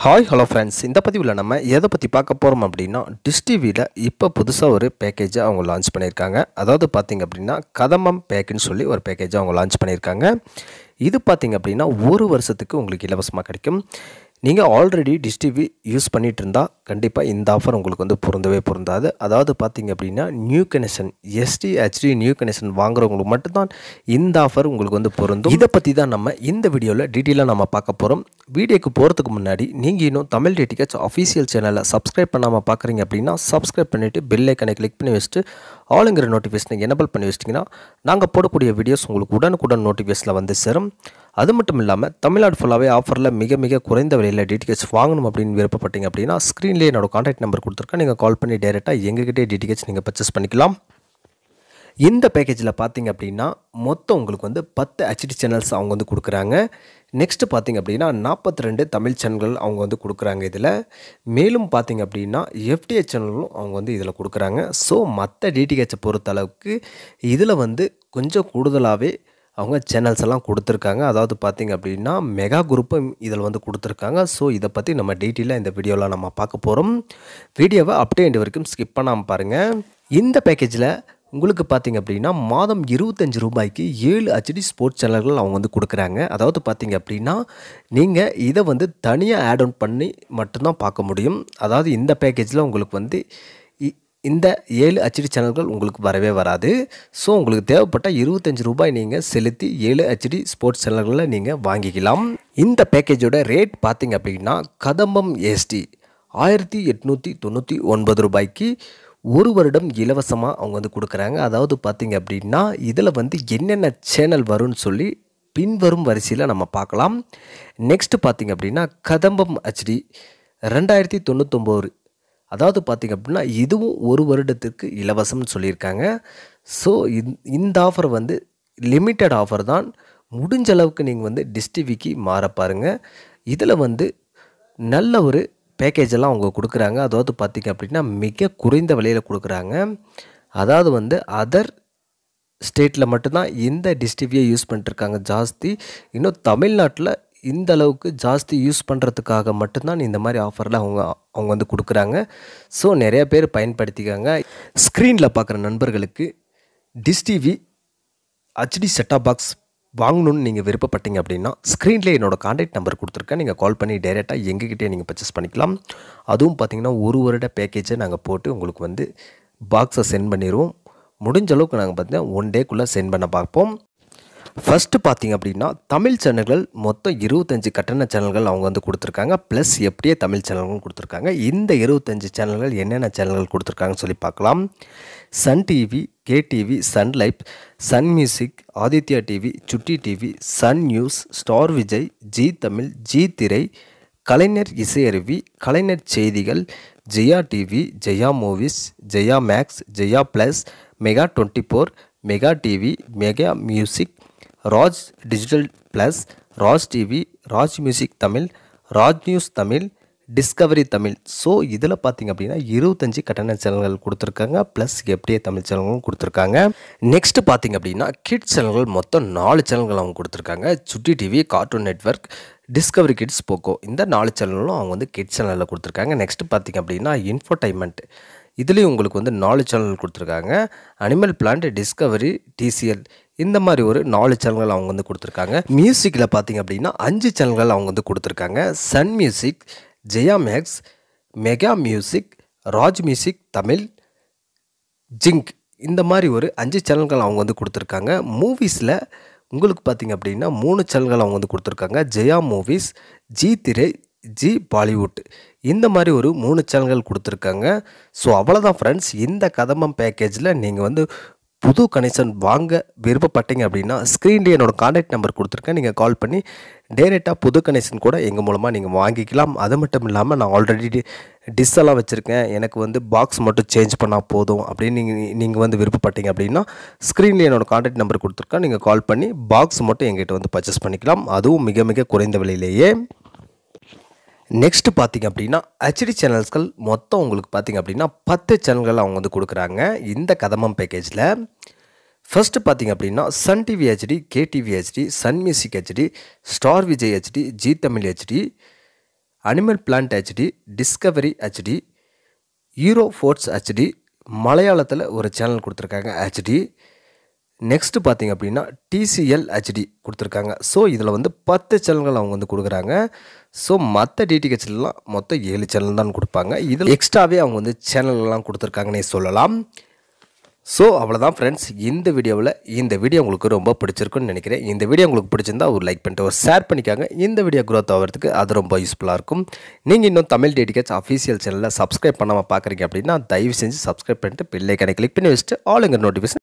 hi hello friends இந்த பதிவில் நம்ம எதை பற்றி பார்க்க போகிறோம் அப்படின்னா டிஷ் டிவியில் இப்போ புதுசாக ஒரு பேக்கேஜை அவங்க லான்ச் பண்ணியிருக்காங்க அதாவது பார்த்தீங்க அப்படின்னா கதமம் பேக்குன்னு சொல்லி ஒரு பேக்கேஜை அவங்க லான்ச் பண்ணியிருக்காங்க இது பார்த்தீங்க அப்படின்னா ஒரு வருஷத்துக்கு உங்களுக்கு இலவசமாக கிடைக்கும் நீங்கள் ஆல்ரெடி டிஷ் டிவி யூஸ் பண்ணிட்டு இருந்தால் கண்டிப்பாக இந்த ஆஃபர் உங்களுக்கு வந்து பொருந்தவே பொருந்தாது அதாவது பார்த்தீங்க அப்படின்னா new connection SD HD new connection வாங்குறவங்களுக்கு மட்டும்தான் இந்த ஆஃபர் உங்களுக்கு வந்து பொருந்தும் இதை பற்றி தான் நம்ம இந்த வீடியோவில் டீட்டெயிலாக நம்ம பார்க்க போகிறோம் வீடியோக்கு போகிறதுக்கு முன்னாடி நீங்கள் இன்னும் தமிழ் டிடிகச் அஃபீஷியல் சேனலை சப்ஸ்கிரைப் பண்ணாமல் பார்க்குறீங்க அப்படின்னா சப்ஸ்கிரைப் பண்ணிவிட்டு பெல் ஐக்கனை கிளிக் பண்ணி வச்சுட்டு ஆளுங்கிற நோட்டிஃபிகேஷனை எனபிள் பண்ணி வச்சிட்டிங்கன்னா நாங்கள் போடக்கூடிய வீடியோஸ் உங்களுக்கு உடனுக்குடன் நோட்டிஃபிகேஷனில் வந்து சேரும் அது மட்டும் இல்லாமல் தமிழ்நாடு ஃபுல்லாகவே ஆஃபரில் மிக மிக குறைந்த விலையில் டிடிஹெச் வாங்கணும் அப்படின்னு விருப்பப்பட்டீங்க அப்படின்னா ஸ்க்ரீன்லேயே என்னோட காண்டாக்ட் நம்பர் கொடுத்துருக்கேன் நீங்கள் கால் பண்ணி டேரெக்டாக எங்ககிட்டே டிடிஹெச் நீங்கள் பர்ச்சேஸ் பண்ணிக்கலாம் இந்த பேக்கேஜில் பார்த்தீங்க அப்படின்னா மொத்தம் உங்களுக்கு வந்து பத்து ஹெச்டி சேனல்ஸ் அவங்க வந்து கொடுக்குறாங்க நெக்ஸ்ட்டு பார்த்தீங்க அப்படின்னா நாற்பத்தி ரெண்டு தமிழ் சேனல்கள் அவங்க வந்து கொடுக்குறாங்க இதில் மேலும் பார்த்தீங்க அப்படின்னா எஃப்டிஹெச் சேனலும் அவங்க வந்து இதில் கொடுக்குறாங்க ஸோ மற்ற டிடிஹெச்சை பொறுத்த அளவுக்கு இதில் வந்து கொஞ்சம் கூடுதலாகவே அவங்க சேனல்ஸ் எல்லாம் கொடுத்துருக்காங்க அதாவது பார்த்தீங்க அப்படின்னா மெகா குரூப்பும் இதில் வந்து கொடுத்துருக்காங்க ஸோ இதை பற்றி நம்ம டீட்டெயிலாக இந்த வீடியோவில் நம்ம பார்க்க போகிறோம் வீடியோவை அப்டே எண்டு வரைக்கும் ஸ்கிப் பண்ணாமல் பாருங்கள் இந்த பேக்கேஜில் உங்களுக்கு பார்த்தீங்க அப்படின்னா மாதம் இருபத்தஞ்சி ரூபாய்க்கு ஏழு ஹெச்டி ஸ்போர்ட்ஸ் சேனல்கள் அவங்க வந்து கொடுக்குறாங்க அதாவது பார்த்தீங்க அப்படின்னா நீங்கள் இதை வந்து தனியாக ஆட் ஆன் பண்ணி மட்டும்தான் பார்க்க முடியும் அதாவது இந்த பேக்கேஜில் உங்களுக்கு வந்து இ- இந்த ஏழு ஹெச்டி சேனல்கள் உங்களுக்கு வரவே வராது ஸோ உங்களுக்கு தேவைப்பட்ட இருபத்தஞ்சி ரூபாய் நீங்கள் செலுத்தி ஏழு ஹெச்டி ஸ்போர்ட்ஸ் சேனல்களை நீங்கள் வாங்கிக்கலாம் இந்த பேக்கேஜோட ரேட் பார்த்தீங்க அப்படின்னா கதம்பம் எஸ்டி ஆயிரத்தி எட்நூற்றி தொண்ணூற்றி ஒன்பது ரூபாய்க்கு ஒரு வருடம் இலவசமாக அவங்க வந்து கொடுக்குறாங்க அதாவது பார்த்தீங்க அப்படின்னா இதில் வந்து என்னென்ன சேனல் வரும்னு சொல்லி பின்வரும் வரிசையில் நம்ம பார்க்கலாம் நெக்ஸ்ட் பார்த்தீங்க அப்படின்னா கதம்பம் ஹெச்டி ரெண்டாயிரத்தி தொண்ணூத்தொம்போது அதாவது பார்த்தீங்க அப்படின்னா இதுவும் ஒரு வருடத்திற்கு இலவசம்னு சொல்லியிருக்காங்க ஸோ இந்த ஆஃபர் வந்து லிமிட்டட் ஆஃபர் தான் முடிஞ்ச அளவுக்கு நீங்கள் வந்து டிஸ்டிவிக்கு மாற பாருங்க இதில் வந்து நல்ல ஒரு பேக்கேஜ் எல்லாம் அவங்க கொடுக்குறாங்க அதாவது பார்த்தீங்க அப்படின்னா மிக குறைந்த விலையில் கொடுக்குறாங்க அதாவது வந்து அதர் ஸ்டேட்டில் மட்டும்தான் இந்த டிஸ்டிவியை யூஸ் பண்ணிட்டுருக்காங்க ஜாஸ்தி இன்னும் தமிழ்நாட்டில் இந்த அளவுக்கு ஜாஸ்தி யூஸ் பண்ணுறதுக்காக மட்டும்தான் இந்த மாதிரி ஆஃபரில் அவங்க அவங்க வந்து கொடுக்குறாங்க ஸோ நிறைய பேர் பயன்படுத்திக்காங்க ஸ்க்ரீனில் பார்க்குற நண்பர்களுக்கு dish TV HD set top box வாங்கணும்னு நீங்கள் விருப்பப்பட்டீங்க அப்படின்னா ஸ்க்ரீனில் என்னோட காண்டாக்ட் நம்பர் கொடுத்துருக்கேன் நீங்கள் கால் பண்ணி டைரெக்டாக எங்ககிட்டே நீங்கள் பர்ச்சேஸ் பண்ணிக்கலாம் அதுவும் பார்த்தீங்கன்னா ஒரு வருட பேக்கேஜை நாங்கள் போட்டு உங்களுக்கு வந்து பாக்ஸை சென்ட் பண்ணிடுவோம் முடிஞ்ச அளவுக்கு நாங்கள் பார்த்தீங்கன்னா ஒன் டேக்குள்ளே சென்ட் பண்ண பார்ப்போம் ஃபஸ்ட்டு பார்த்தீங்க அப்படின்னா தமிழ் சேனல்கள் மொத்தம் இருபத்தஞ்சி கட்டண சேனல்கள் அவங்க வந்து கொடுத்துருக்காங்க ப்ளஸ் எப்படியே தமிழ் சேனல்களும் கொடுத்துருக்காங்க இந்த இருபத்தஞ்சி சேனல்கள் என்னென்ன சேனல்கள் கொடுத்துருக்காங்கன்னு சொல்லி பார்க்கலாம் Sun TV K TV Sun life Sun music Aditya TV Chutti TV Sun news Star Vijay Zee Tamil Zee Thirai Kalaignar Isaiaruvi Kalaignar Seithigal Jaya TV Jaya movies Jaya max Jaya plus Mega twenty four Mega TV Mega music Raj digital plus Raj TV Raj music Tamil Raj news Tamil Discovery Tamil so இதில் பார்த்தீங்க அப்படின்னா இருபத்தஞ்சி கட்டண சேனல்கள் கொடுத்துருக்காங்க plus எப்படியே தமிழ் சேனல்களும் கொடுத்துருக்காங்க next பார்த்தீங்க அப்படின்னா கிட்ஸ் சேனல்கள் மொத்தம் நாலு சேனல்கள் அவங்க கொடுத்துருக்காங்க Chutti TV Cartoon Network Discovery Kids Pogo இந்த நாலு சேனலும் அவங்க வந்து கிட்ஸ் சேனலில் கொடுத்துருக்காங்க நெக்ஸ்ட் பார்த்தீங்க அப்படின்னா இன்ஃபோடைன்மெண்ட் இதுலேயும் உங்களுக்கு வந்து நாலு சேனல் கொடுத்துருக்காங்க அனிமல் பிளான்ட் டிஸ்கவரி டிசிஎல் இந்த மாதிரி ஒரு நாலு சேனல்கள் அவங்க வந்து கொடுத்துருக்காங்க மியூசிக்கில் பார்த்தீங்க அப்படின்னா அஞ்சு சேனல்கள் அவங்க வந்து கொடுத்துருக்காங்க Sun music Jaya max Mega music Raj music Tamil Zing இந்த மாதிரி ஒரு அஞ்சு சேனல்கள் அவங்க வந்து கொடுத்துருக்காங்க மூவிஸில் உங்களுக்கு பார்த்தீங்க அப்படின்னா மூணு சேனல்கள் அவங்க வந்து கொடுத்துருக்காங்க Jaya movies Zee Thirai Zee Bollywood இந்த மாதிரி ஒரு மூணு சேனல்கள் கொடுத்துருக்காங்க ஸோ அவ்வளோதான் ஃப்ரெண்ட்ஸ் இந்த கதம்பம் பேக்கேஜில் நீங்கள் வந்து புது கனெக்ஷன் வாங்க விருப்பப்பட்டீங்க அப்படின்னா ஸ்க்ரீன்லேயே என்னோட காண்டாக்ட் நம்பர் கொடுத்துருக்கேன் நீங்கள் கால் பண்ணி டைரெக்டாக புது கனெக்ஷன் கூட எங்கள் மூலமாக நீங்கள் வாங்கிக்கலாம் அது மட்டும் இல்லாமல் நான் ஆல்ரெடி டிஸ் எல்லாம் வச்சுருக்கேன் எனக்கு வந்து பாக்ஸ் மட்டும் சேஞ்ச் பண்ணால் போதும் அப்படின்னு நீங்கள் நீங்கள் வந்து விருப்பப்பட்டீங்க அப்படின்னா ஸ்க்ரீன்லேயே என்னோட காண்டாக்ட் நம்பர் கொடுத்துருக்கேன் நீங்கள் கால் பண்ணி பாக்ஸ் மட்டும் எங்கிட்ட வந்து பர்ச்சேஸ் பண்ணிக்கலாம் அதுவும் மிக மிக குறைந்த விலையிலேயே நெக்ஸ்ட் பார்த்தீங்க அப்படின்னா ஹெச்டி சேனல்ஸ்கள் மொத்தம் உங்களுக்கு பார்த்தீங்க அப்படின்னா பத்து சேனல்கள் அவங்க வந்து கொடுக்குறாங்க இந்த கதமம் பேக்கேஜில் ஃபர்ஸ்ட் பார்த்தீங்க அப்படின்னா Sun TV HD K TV HD Sun music HD Star Vijay HD Zee Tamil HD Animal Planet HD Discovery HD Hero ஃபோர்ட்ஸ் ஹெச்டி மலையாளத்தில் ஒரு சேனல் கொடுத்துருக்காங்க ஹெச்டி நெக்ஸ்ட்டு பார்த்தீங்க அப்படின்னா டிசிஎல் ஹெச்டி கொடுத்துருக்காங்க ஸோ இதில் வந்து பத்து சேனல்கள் அவங்க வந்து கொடுக்குறாங்க ஸோ மற்ற டிடிஹெச்லாம் மொத்தம் ஏழு சேனல் தான் கொடுப்பாங்க இதில் எக்ஸ்ட்ராவே அவங்க வந்து சேனல்லாம் கொடுத்துருக்காங்கன்னே சொல்லலாம் ஸோ அவ்வளோதான் ஃப்ரெண்ட்ஸ் இந்த வீடியோவில் இந்த வீடியோ உங்களுக்கு ரொம்ப பிடிச்சிருக்குன்னு நினைக்கிறேன் இந்த வீடியோ உங்களுக்கு பிடிச்சிருந்தா ஒரு லைக் பண்ணிட்டு ஒரு ஷேர் பண்ணிக்காங்க இந்த வீடியோ க்ரோத் ஆகிறதுக்கு அது ரொம்ப யூஸ்ஃபுல்லாக இருக்கும் நீங்கள் இன்னும் தமிழ் டேடிகேட்ஸ் அஃபீஷியல் சேனலில் சப்ஸ்கிரைப் பண்ணாமல் பார்க்குறீங்க அப்படின்னா தயவு செஞ்சு சப்ஸ்கிரைப் பண்ணிட்டு பில்லைக்கனை கிளிக் பண்ணி வச்சுட்டு ஆளுங்க நோட்டிஃபிகேஷன்